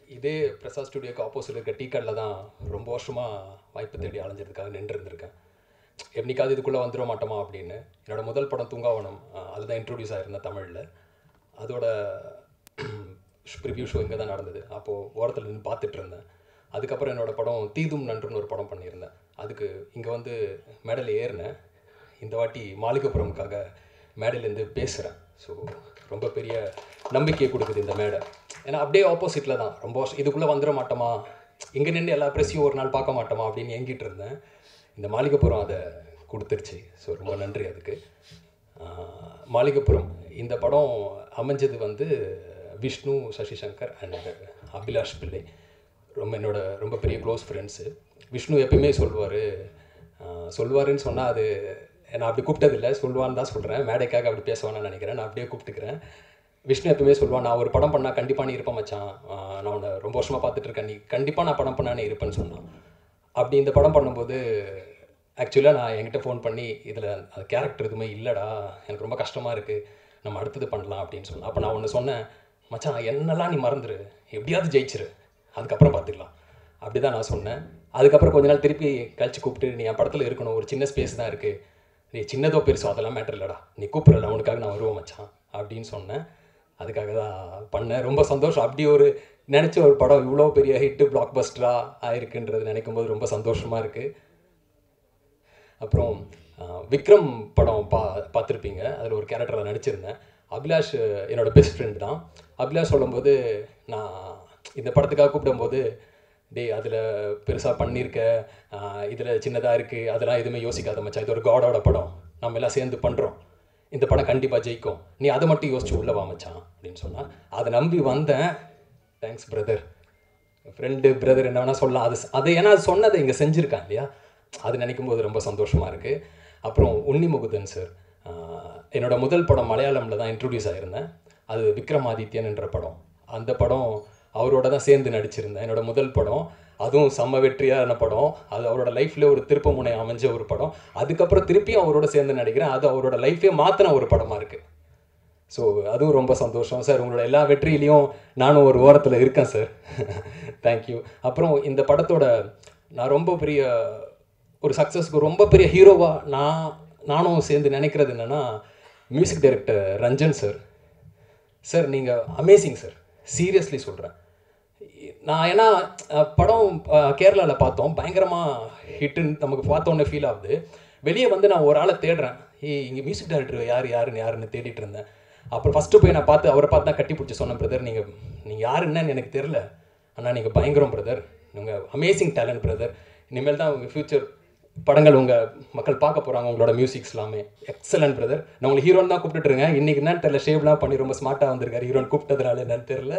இதே பிரசாத் ஸ்டுடியோக்கு ஆப்போசிட் இருக்க டீ கடையில் தான் ரொம்ப வருஷமாக வாய்ப்பு தேடி அலைஞ்சதுக்காக நின்று இருந்திருக்கேன் என்னைக்காவது இதுக்குள்ளே வந்துட மாட்டோமா அப்படின்னு என்னோட முதல் படம் தூங்காவனம் அதில் தான் இன்ட்ரடியூஸ் ஆயிருந்தேன் தமிழில் அதோட ப்ரிவ்யூ ஷோ இங்கே தான் நடந்தது அப்போது ஓரத்தில் நின்று பார்த்துட்டு இருந்தேன் அதுக்கப்புறம் என்னோட படம் தீதும் நன்றுன்னு ஒரு படம் பண்ணியிருந்தேன் அதுக்கு இங்கே வந்து மேடையில் ஏறினேன் இந்த வாட்டி மாளிகைப்புறமுக்காக மேடையிலேருந்து பேசுகிறேன் ஸோ ரொம்ப பெரிய நம்பிக்கையை கொடுக்குது இந்த மேடை ஏன்னா அப்படியே ஆப்போசிட்டில் தான் ரொம்ப வருஷம் இதுக்குள்ளே வந்துட மாட்டோமா இங்கே நின்று எல்லா ப்ரெஸ்ஸையும் ஒரு நாள் பார்க்க மாட்டோமா அப்படின்னு ஏங்கிட்டு இருந்தேன் இந்த மாளிகைப்புறம் அதை கொடுத்துருச்சு ஸோ ரொம்ப நன்றி அதுக்கு ஆஹ் மாளிகைப்புறம் இந்த படம் அமைஞ்சது வந்து விஷ்ணு சசிசங்கர் அண்ட் அபிலாஷ் பிள்ளை ரொம்ப என்னோட ரொம்ப பெரிய க்ளோஸ் ஃப்ரெண்ட்ஸு விஷ்ணு எப்பயுமே சொல்லுவார் சொல்லுவாருன்னு சொன்னால் அது நான் அப்படி கூப்பிட்டதில்லை சொல்லுவான்னு தான் சொல்கிறேன் மேடைக்காக அப்படி பேசுவான்னு நினைக்கிறேன் நான் அப்படியே கூப்பிட்டுக்கிறேன் விஷ்ணு எப்பவுமே சொல்லுவான் நான் ஒரு படம் பண்ணால் கண்டிப்பாக நீ இருப்ப மச்சான் ஆஹ் நான் உன்னை ரொம்ப வருஷமாக பார்த்துட்டு இருக்கேன் நீ கண்டிப்பாக நான் படம் பண்ணா நீ இருப்பேன்னு சொன்னான் அப்படி இந்த படம் பண்ணும்போது ஆக்சுவலாக நான் என்கிட்ட ஃபோன் பண்ணி இதில் அந்த கேரக்டர் எதுவுமே இல்லைடா எனக்கு ரொம்ப கஷ்டமாக இருக்குது நம்ம அடுத்தது பண்ணலாம் அப்படின்னு சொன்னேன் அப்போ நான் ஒன்று சொன்னேன் மச்சான் என்னெல்லாம் நீ மறந்துரு எப்படியாவது ஜெயிச்சிரு அதுக்கப்புறம் பார்த்துக்கலாம் அப்படி தான் நான் சொன்னேன் அதுக்கப்புறம் கொஞ்ச நாள் திருப்பி கழிச்சு கூப்பிட்டு நீ என் படத்தில் இருக்கணும் ஒரு சின்ன ஸ்பேஸ் தான் இருக்குது நீ சின்னதோ பெருசோ அதெல்லாம் மேட்டர் இல்லைடா நீ கூப்பிடல உனக்காக நான் வருவேன் மச்சான் அப்படின்னு சொன்னேன் அதுக்காக தான் பண்ணேன் ரொம்ப சந்தோஷம் அப்படி ஒரு நினச்ச ஒரு படம் இவ்வளோ பெரிய ஹிட்டு பிளாக் பஸ்டராக ஆயிருக்குன்றது நினைக்கும் போது ரொம்ப சந்தோஷமாக இருக்குது அப்புறம் ஆஹ், விக்ரம் படம் பா பார்த்துருப்பீங்க அதில் ஒரு கேரக்டரில் நடிச்சிருந்தேன் அபிலாஷ் என்னோட பெஸ்ட் ஃப்ரெண்ட் தான் அபிலாஷ் சொல்லும்போது நான் இந்த படத்துக்காக கூப்பிடும்போது டேய் அதில் பெருசாக பண்ணியிருக்க இதில் சின்னதாக இருக்குது அதெல்லாம் எதுவுமே யோசிக்காத மச்சான் இது ஒரு காடோட படம் நம்ம எல்லாம் சேர்ந்து பண்ணுறோம் இந்த படம் கண்டிப்பாக ஜெயிக்கும் நீ அதை மட்டும் யோசிச்சு உள்ள வா மச்சான் அப்படின்னு சொன்னால் அதை நம்பி வந்தேன் தேங்க்ஸ் பிரதர் ஃப்ரெண்டு பிரதர் என்ன வேணால் சொல்லலாம் அது அது ஏன்னா அது சொன்னதை இங்கே செஞ்சுருக்கான் இல்லையா அது நினைக்கும் போது ரொம்ப சந்தோஷமாக இருக்குது அப்புறம் உன்னி முகுதன் சார் என்னோட முதல் படம் மலையாளமில் தான் இன்ட்ரடியூஸ் ஆகியிருந்தேன் அது விக்ரமாதித்யன் என்ற படம் அந்த படம் அவரோட தான் சேர்ந்து நடிச்சிருந்தேன் என்னோட முதல் படம் அதுவும் செம்ம வெற்றியான படம் அது அவரோட லைஃப்பில் ஒரு திருப்ப முனை அமைஞ்ச ஒரு படம் அதுக்கப்புறம் திருப்பியும் அவரோட சேர்ந்து நடிக்கிறேன் அது அவரோட லைஃபே மாற்றின ஒரு படமாக இருக்குது ஸோ அதுவும் ரொம்ப சந்தோஷம் சார் உங்களோட எல்லா வெற்றியிலையும் நானும் ஒரு ஓரத்தில் இருக்கேன் சார் தேங்க்யூ அப்புறம் இந்த படத்தோட நான் ரொம்ப பெரிய ஒரு சக்ஸஸ்க்கு ரொம்ப பெரிய ஹீரோவாக நான் நானும் சேர்ந்து நினைக்கிறது என்னென்னா music director Ranjan sir sir நீங்கள் அமேசிங் சார் சீரியஸ்லி சொல்கிறேன் நான் ஏன்னா அஹ், படம் கேரளாவில் பார்த்தோம் பயங்கரமாக ஹிட்டுன்னு நமக்கு பார்த்தோன்னே ஃபீல் ஆகுது வெளியே வந்து நான் ஒரு ஆளை தேடுறேன் ஏய் இங்கே மியூசிக் டைரக்டர் யார் யாருன்னு யாருன்னு தேடிட்டு இருந்தேன் அப்புறம் ஃபஸ்ட்டு போய் நான் பார்த்து அவரை பார்த்து தான் கட்டி பிடிச்சி சொன்னேன் பிரதர் நீங்கள் நீங்கள் யார் என்னன்னு எனக்கு தெரில ஆனால் நீங்கள் பயங்கரம் பிரதர் நீங்கள் அமேசிங் டேலண்ட் பிரதர் இனிமேல் தான் உங்கள் ஃப்யூச்சர் படங்கள் உங்கள் மக்கள் பார்க்க போகிறாங்க உங்களோட மியூசிக்ஸ் எல்லாமே எக்ஸலன்ட் பிரதர் நான் உங்களுக்கு ஹீரோன் தான் கூப்பிட்டுருங்க இன்றைக்கி என்னன்னு தெரியல ஷேவ்லாம் பண்ணி ரொம்ப ஸ்மார்ட்டாக வந்திருக்காரு ஹீரோன் கூப்பிட்டதுனால என்னன்னு தெரில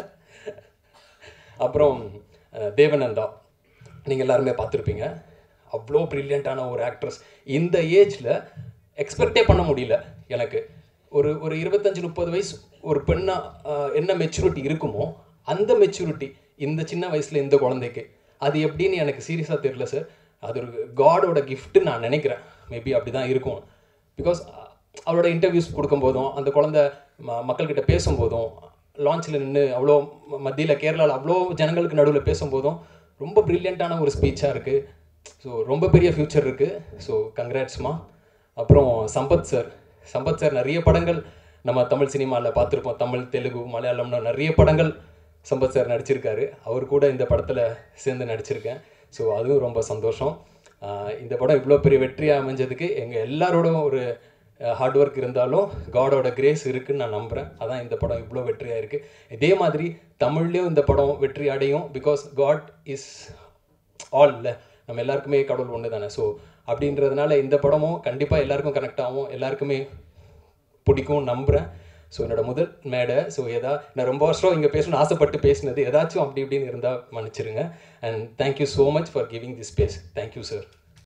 அப்புறம் அஹ், தேவநந்தா நீங்கள் எல்லாருமே பார்த்துருப்பீங்க அவ்வளோ ப்ரில்லியண்ட்டான ஒரு ஆக்ட்ரஸ் இந்த ஏஜில் எக்ஸ்பெக்டே பண்ண முடியல எனக்கு ஒரு ஒரு இருபத்தஞ்சு முப்பது வயசு ஒரு பெண்ணா அஹ், என்ன மெச்சூரிட்டி இருக்குமோ அந்த மெச்சூரிட்டி இந்த சின்ன வயசில் இந்த குழந்தைக்கு அது எப்படின்னு எனக்கு சீரியஸாக தெரியல சார் அது ஒரு காடோட கிஃப்ட்டு நான் நினைக்கிறேன் மேபி அப்படி தான் இருக்கும் பிகாஸ் அவரோட இன்டர்வியூஸ் கொடுக்கும்போதும் அந்த குழந்தை ம மக்கள்கிட்ட பேசும்போதும் லான்ச்சில் நின்று அவ்வளோ மத்தியில் கேரளாவில் அவ்வளோ ஜனங்களுக்கு நடுவில் பேசும்போதும் ரொம்ப ப்ரில்லியண்ட்டான ஒரு ஸ்பீச்சாக இருக்குது ஸோ ரொம்ப பெரிய ஃப்யூச்சர் இருக்குது ஸோ கங்க்ராட்ஸ்மா அப்புறம் சம்பத் சார் சம்பத் சார் நிறைய படங்கள் நம்ம தமிழ் சினிமாவில் பார்த்துருப்போம் தமிழ் தெலுங்கு மலையாளம்னு நிறைய படங்கள் சம்பத் சார் நடிச்சிருக்காரு அவர் கூட இந்த படத்தில் சேர்ந்து நடிச்சிருக்கேன் ஸோ அதுவும் ரொம்ப சந்தோஷம் ஆஹ் இந்த படம் இவ்வளோ பெரிய வெற்றியாக அமைஞ்சதுக்கு எங்கள் எல்லாரோட ஒரு ஹார்ட் ஒர்க் இருந்தாலும் காடோட கிரேஸ் இருக்குன்னு நான் நம்புகிறேன் அதான் இந்த படம் இவ்வளோ வெற்றியாக இருக்குது இதே மாதிரி தமிழ்லேயும் இந்த படம் வெற்றி அடையும் பிகாஸ் காட் இஸ் ஆல் இல்லை நம்ம எல்லாருக்குமே கடவுள் ஒன்று தானே ஸோ அப்படின்றதுனால இந்த படமும் கண்டிப்பாக எல்லாருக்கும் கனெக்ட் ஆகும் எல்லாருக்குமே பிடிக்கும் நம்புகிறேன் ஸோ என்னோட முதல் மேடை ஸோ எதா நான் ரொம்ப வருஷம் இங்கே பேசணும்னு ஆசைப்பட்டு பேசினது ஏதாச்சும் அப்படி இப்படின்னு இருந்தால் மன்னிச்சிருங்க and thank you so much for giving this space thank you sir